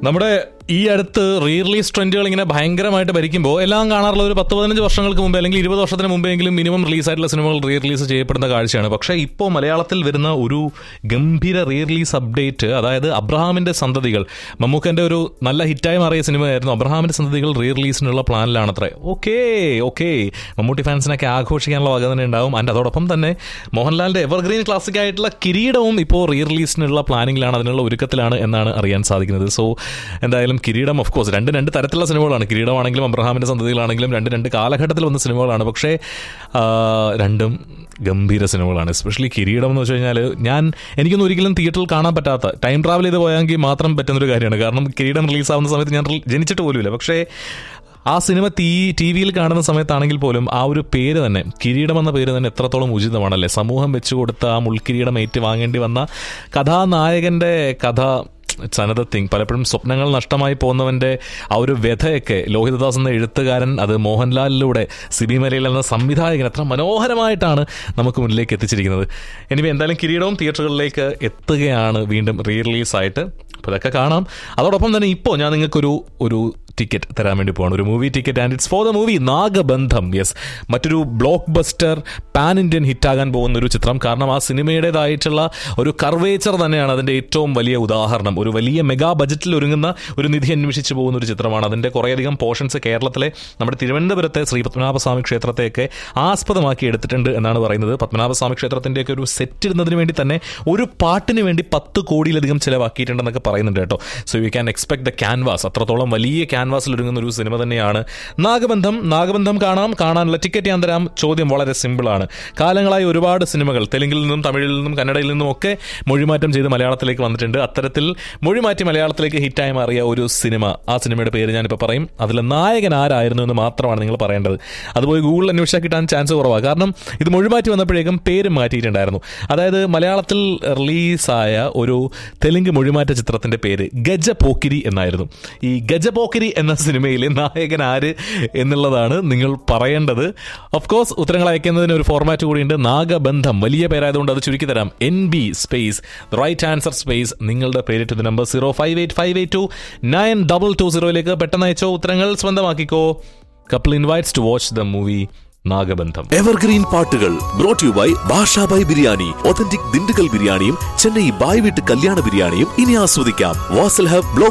നമ്മുടെ ഈ അടുത്ത് റീ റിലീസ് ട്രെൻഡുകൾ ഇങ്ങനെ ഭയങ്കരമായിട്ട് ഭരിക്കുമ്പോൾ എല്ലാം കാണാറുള്ള ഒരു പത്ത് പതിനഞ്ച് വർഷങ്ങൾക്ക് മുമ്പ് അല്ലെങ്കിൽ ഇരുപത് വർഷത്തിന് മുമ്പെങ്കിലും മിനിമം റിലീസ് ആയിട്ടുള്ള സിനിമകൾ റീ റിലീസ് ചെയ്യപ്പെടുന്ന കാഴ്ചയാണ് പക്ഷേ ഇപ്പോൾ മലയാളത്തിൽ വരുന്ന ഒരു ഗംഭീര റീ റിലീസ് അപ്ഡേറ്റ് അതായത് അബ്രഹാമിന്റെ സന്തതികൾ മമ്മൂക്കന്റെ ഒരു നല്ല ഹിറ്റായി മാറിയ സിനിമയായിരുന്നു അബ്രഹാമിന്റെ സന്തതികൾ റീ റിലീസിനുള്ള പ്ലാനിലാണത്രേ ഓക്കേ ഓക്കേ മമ്മൂട്ടി ഫാൻസിനൊക്കെ ആഘോഷിക്കാനുള്ള വക തന്നെ ഉണ്ടാവും ആൻഡ് അതോടൊപ്പം തന്നെ മോഹൻലാലിന്റെ എവർഗ്രീൻ ക്ലാസിക് ആയിട്ടുള്ള കിരീടവും ഇപ്പോൾ റീ റിലീസിനുള്ള പ്ലാനിങ്ങിലാണ് അതിനുള്ള ഒരുക്കത്തിലാണ് എന്നാണ് അറിയാൻ സാധിക്കുന്നത് സോ എന്തായാലും കിരീടം ഓഫ് കോഴ്സ് രണ്ട് രണ്ട് തരത്തിലുള്ള സിനിമകളാണ് കിരീടമാണെങ്കിലും അബ്രഹാമിന്റെ സന്തതികളാണെങ്കിലും രണ്ട് രണ്ട് കാലഘട്ടത്തിൽ വന്ന സിനിമകളാണ് പക്ഷേ ആ, രണ്ടും ഗംഭീര സിനിമകളാണ് എസ്പെഷ്യലി കിരീടം എന്ന് വെച്ച് കഴിഞ്ഞാൽ ഞാൻ എനിക്കൊന്നും ഒരിക്കലും തിയേറ്ററിൽ കാണാൻ പറ്റാത്ത ടൈം ട്രാവൽ ചെയ്ത് പോയെങ്കിൽ മാത്രം പറ്റുന്നൊരു കാര്യമാണ് കാരണം കിരീടം റിലീസാവുന്ന സമയത്ത് ഞാൻ റിൽ- ജനിച്ചിട്ട് പോലുമില്ല പക്ഷേ ആ സിനിമ തീ ടി വിയിൽ കാണുന്ന സമയത്താണെങ്കിൽ പോലും ആ ഒരു പേര് തന്നെ കിരീടം എന്ന പേര് തന്നെ എത്രത്തോളം ഉചിതമാണല്ലേ സമൂഹം വെച്ചു കൊടുത്ത ആ മുൾക്കിരീടം ഏറ്റു വാങ്ങേണ്ടി വന്ന കഥാനായകന്റെ കഥ സനത തിങ് പലപ്പോഴും സ്വപ്നങ്ങൾ നഷ്ടമായി പോകുന്നവന്റെ ആ ഒരു വ്യഥയൊക്കെ ലോഹിതദാസ് എന്ന എഴുത്തുകാരൻ അത് മോഹൻലാലിലൂടെ സിബി മലയിൽ എന്ന സംവിധായകൻ എത്ര മനോഹരമായിട്ടാണ് നമുക്ക് മുന്നിലേക്ക് എത്തിച്ചിരിക്കുന്നത് എനിവേ എന്തായാലും കിരീടവും തിയേറ്ററുകളിലേക്ക് എത്തുകയാണ് വീണ്ടും റീ റിലീസായിട്ട് അപ്പോൾ ഇതൊക്കെ കാണാം അതോടൊപ്പം തന്നെ ഇപ്പോൾ ഞാൻ നിങ്ങൾക്കൊരു ഒരു ടിക്കറ്റ് തരാൻ വേണ്ടി പോവാണ് ഒരു movie ticket and it's for the movie Nagabandham yes മറ്റൊരു ബ്ലോക്ക് ബസ്റ്റർ പാൻ ഇന്ത്യൻ ഹിറ്റാകാൻ പോകുന്ന ഒരു ചിത്രം കാരണം ആ സിനിമയുടേതായിട്ടുള്ള ഒരു കർവേച്ചർ തന്നെയാണ് അതിൻ്റെ ഏറ്റവും വലിയ ഉദാഹരണം ഒരു വലിയ മെഗാ ബജറ്റിൽ ഒരുങ്ങുന്ന ഒരു നിധി അന്വേഷിച്ച് പോകുന്ന ഒരു ചിത്രമാണ് അതിൻ്റെ കുറേയധികം പോർഷൻസ് കേരളത്തിലെ നമ്മുടെ തിരുവനന്തപുരത്തെ ശ്രീ പത്മനാഭസ്വാമി ക്ഷേത്രത്തെയൊക്കെ ആസ്പദമാക്കി എടുത്തിട്ടുണ്ട് എന്നാണ് പറയുന്നത് പത്മനാഭസ്വാമി ക്ഷേത്രത്തിൻ്റെയൊക്കെ ഒരു സെറ്റ് ഇടുന്നതിന് വേണ്ടി തന്നെ ഒരു പാട്ടിന് വേണ്ടി പത്ത് കോടിയിലധികം ചിലവാക്കിയിട്ടുണ്ടെന്നൊക്കെ പറയുന്നുണ്ട് കേട്ടോ so you can expect the canvas അത്രത്തോളം വലിയ ക്യാൻവാസിൽ ഒരുങ്ങുന്ന ഒരു സിനിമ തന്നെയാണ് നാഗബന്ധം നാഗബന്ധം കാണാം കാണാനുള്ള ടിക്കറ്റ് ഞാൻ തരാം ചോദ്യം വളരെ സിമ്പിളാണ് കാലങ്ങളായി ഒരുപാട് സിനിമകൾ തെലുങ്കിൽ നിന്നും തമിഴിൽ നിന്നും കന്നഡയിൽ നിന്നും ഒക്കെ മൊഴിമാറ്റം ചെയ്ത് മലയാളത്തിലേക്ക് വന്നിട്ടുണ്ട് അത്തരത്തിൽ മൊഴിമാറ്റി മലയാളത്തിലേക്ക് ഹിറ്റായി മാറിയ ഒരു സിനിമ ആ സിനിമയുടെ പേര് ഞാനിപ്പോൾ പറയും അതിൽ നായകൻ ആരായിരുന്നു എന്ന് മാത്രമാണ് നിങ്ങൾ പറയേണ്ടത് അതുപോയി ഗൂഗിളിൽ അന്വേഷിച്ചാൽ കിട്ടാൻ ചാൻസ് കുറവാണ് കാരണം ഇത് മൊഴിമാറ്റി വന്നപ്പോഴേക്കും പേര് മാറ്റിയിട്ടുണ്ടായിരുന്നു അതായത് മലയാളത്തിൽ റിലീസായ ഒരു തെലുങ്ക് മൊഴിമാറ്റ ചിത്രത്തിന്റെ പേര് ഗജപോക്കിരി എന്നായിരുന്നു ഈ ഗജപോക്കിരി എന്ന സിനിമയിലെ നായകൻ ആര് എന്നുള്ളതാണ് നിങ്ങൾ പറയേണ്ടത് ഓഫ് കോഴ്സ് ഉത്തരങ്ങൾ അയക്കുന്നതിന് ഒരു ഫോർമാറ്റ് കൂടിയുണ്ട് നാഗബന്ധം വലിയ പേരായതുകൊണ്ട് അത് ചുരുക്കി തരാം N B space right answer space നിങ്ങളുടെ പേരിട്ട് number zero five eight five eight two nine double two സീറോയിലേക്ക് പെട്ടെന്ന് അയച്ചോ ഉത്തരങ്ങൾ സ്വന്തമാക്കിക്കോ couple invites to watch the movie Nagabandham evergreen പാട്ടുകൾ brought you by Basha by biryani authentic Dindigul ബിരിയാണിയും ചെന്നൈ ബായ് വീട്ട് കല്യാണ ബിരിയാണിയും ഇനി ആസ്വദിക്കാം വാസൽ ഹബ് ബ്ലോക്ക്